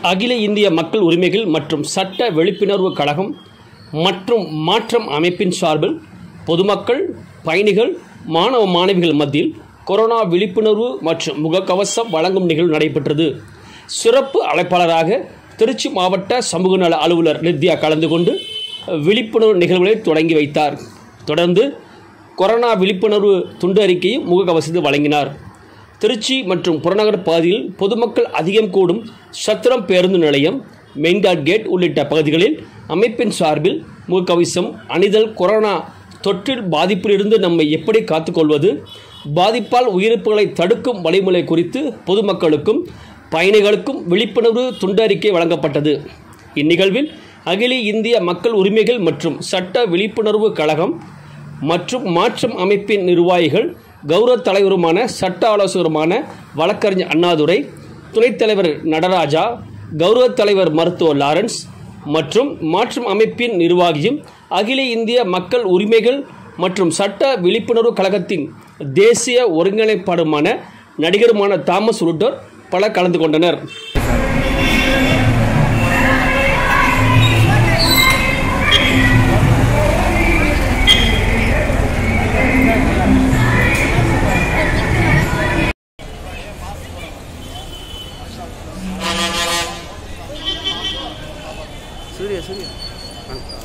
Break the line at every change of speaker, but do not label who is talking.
அகில இந்திய மக்கள் உரிமைகள் மற்றும் சட்ட விழிப்புணர்வு கழகம் மற்றும் மாற்றம் அமைப்பின் சார்பில் பொதுமக்கள் பயணிகள் மாணவ மாணவிகள் மத்தியில் கொரோனா விழிப்புணர்வு மற்றும் முகக்கவசம் வழங்கும் நிகழ்வு நடைபெற்றது சிறப்பு அழைப்பாளராக திருச்சி மாவட்ட சமூக நல அலுவலர் நித்யா கலந்து கொண்டு விழிப்புணர்வு நிகழ்வுகளை தொடங்கி வைத்தார் தொடர்ந்து கொரோனா விழிப்புணர்வு துண்டு அறிக்கையும் முகக்கவசத்தை வழங்கினார் திருச்சி மற்றும் புறநகர் பகுதியில் பொதுமக்கள் அதிகம் கூடும் சத்திரம் பேருந்து நிலையம் மெயின்காட் கேட் உள்ளிட்ட பகுதிகளில் அமைப்பின் சார்பில் முகக்கவசம் அணிதல் கொரோனா தொற்றில் பாதிப்பிலிருந்து நம்மை எப்படி காத்துக்கொள்வது பாதிப்பால் உயிரிழப்புகளை தடுக்கும் வழிமுறை குறித்து பொதுமக்களுக்கும் பயணிகளுக்கும் விழிப்புணர்வு துண்டறிக்கை வழங்கப்பட்டது இந்நிகழ்வில் அகில இந்திய மக்கள் உரிமைகள் மற்றும் சட்ட விழிப்புணர்வு கழகம் மற்றும் மாற்றம் அமைப்பின் நிர்வாகிகள் கௌரவ தலைவருமான சட்ட ஆலோசகருமான வழக்கறிஞர் அண்ணாதுரை துணைத் தலைவர் நடராஜா கௌரவ தலைவர் மருத்துவர் லாரன்ஸ் மற்றும் மாற்றம் அமைப்பின் நிர்வாகியும் அகில இந்திய மக்கள் உரிமைகள் மற்றும் சட்ட விழிப்புணர்வு கழகத்தின் தேசிய ஒருங்கிணைப்பாடுமான நடிகருமான தாமஸ் உள்ளிட்டோர் பலர் கலந்து கொண்டனர்
சூர்யா சூர்யா